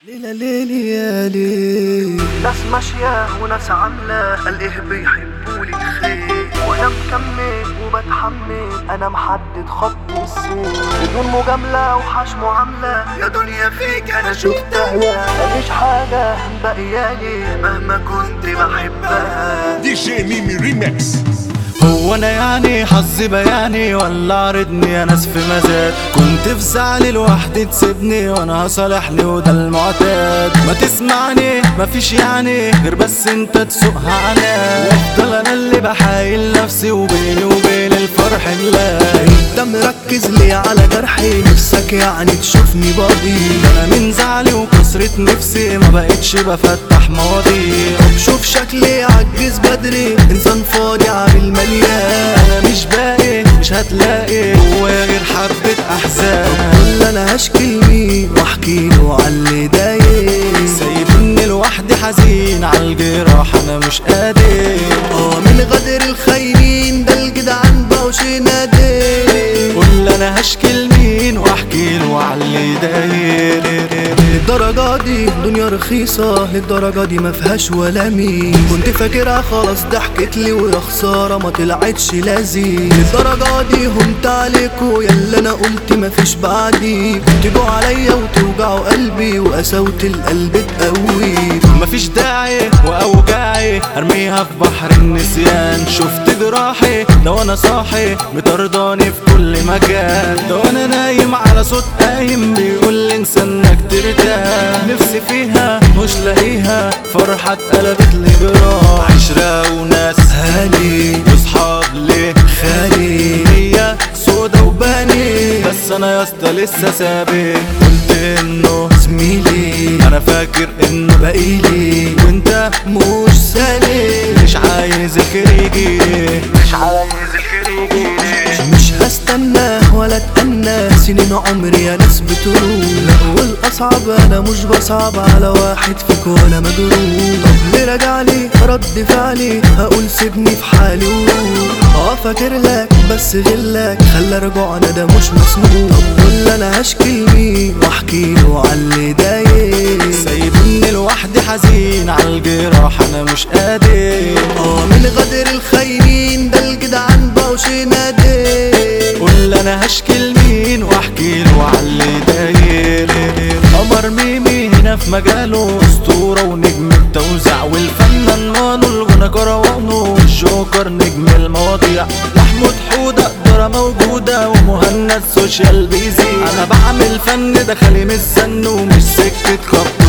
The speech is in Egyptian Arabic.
ليلة ليلي يا ليل ناس ماشية وناس عاملة الايه بيحبولي الخير وانا مكمل وبتحمل انا محدد خط السير بدون مجاملة وحش معاملة يا دنيا فيك انا شفتها مفيش حاجة باقيالي مهما كنت بحبها دي جي ميمي ريمكس هو انا يعني حظي بياني ولا عرضني يا ناس في مزاج كنت في زعلي لوحدي تسيبني وانا هصالحني وده المعتاد ما تسمعني مفيش يعني غير بس انت تسوقها عناد وافضل انا اللي بحايل نفسي وبيني وبين الفرح ملاك انت مركز لي على جرحي نفسك يعني تشوفني باضي انا من زعلي وكسرة نفسي ما بقتش بفتح مواضيع طب شوف شكلي عجز بدري انسان فاضي عامل مليان انا مش باقي مش هتلاقي جوايا غير حبة احزان كل انا هشكي لمين واحكي له على اللي دايق سايبني لوحدي حزين على الجراح انا مش قادر اه من غدر الخاينين ده الجدعان بقوا شي نادر قول انا هشكي لمين واحكي له على اللي داير للدرجة دي دنيا رخيصة للدرجة دي ما فيهاش ولا مين كنت فاكرها خلاص ضحكت لي ويا خسارة ما طلعتش لذيذ للدرجة دي همت عليكوا يلا انا قلت ما فيش بعدي تجوا عليا وتوجعوا قلبي وقساوة القلب تقوي مفيش داعي واوجاعي ارميها في بحر النسيان شفت جراحي ده وانا صاحي مطرداني في كل مكان ده وانا نايم على صوت قايم بيقول لي انسى انك ترتاح نفسي فيها مش لاقيها فرحة اتقلبت لي جراح عشرة وناس هادي وصحاب ليه خالي هي سودا وباني بس انا يا اسطى لسه سابق قلت انه زميلي انا فاكر انه بقيلي وانت مش سالي مش عايز الخير يجي مش عايز الخير يجيلي مش هستنى ولا اتأنى سنين عمري يا ناس بتروح لا والاصعب انا مش بصعب على واحد فيك ولا مجروح طب ليه راجع لي رد فعلي هقول سيبني في حالي وروح اه فاكر لك بس غلك خلى رجوعنا ده مش مسموح طب قول انا هشكي لمين واحكي له على اللي دايق سايبني لوحدي حزين على الجراح انا مش قادر اه من غدر الخاينين ده الجدعان بقوا شي نادر قول انا هشكي لمين واحكي له على اللي داير قمر ميمي هنا في مجاله اسطوره ونجم التوزيع والفنان مانو الغنى كروانه الجوكر نجم المواضيع محمود حوده قدره موجوده ومهند سوشيال بيزي انا بعمل فن ده خالي من السن ومش سكه خبط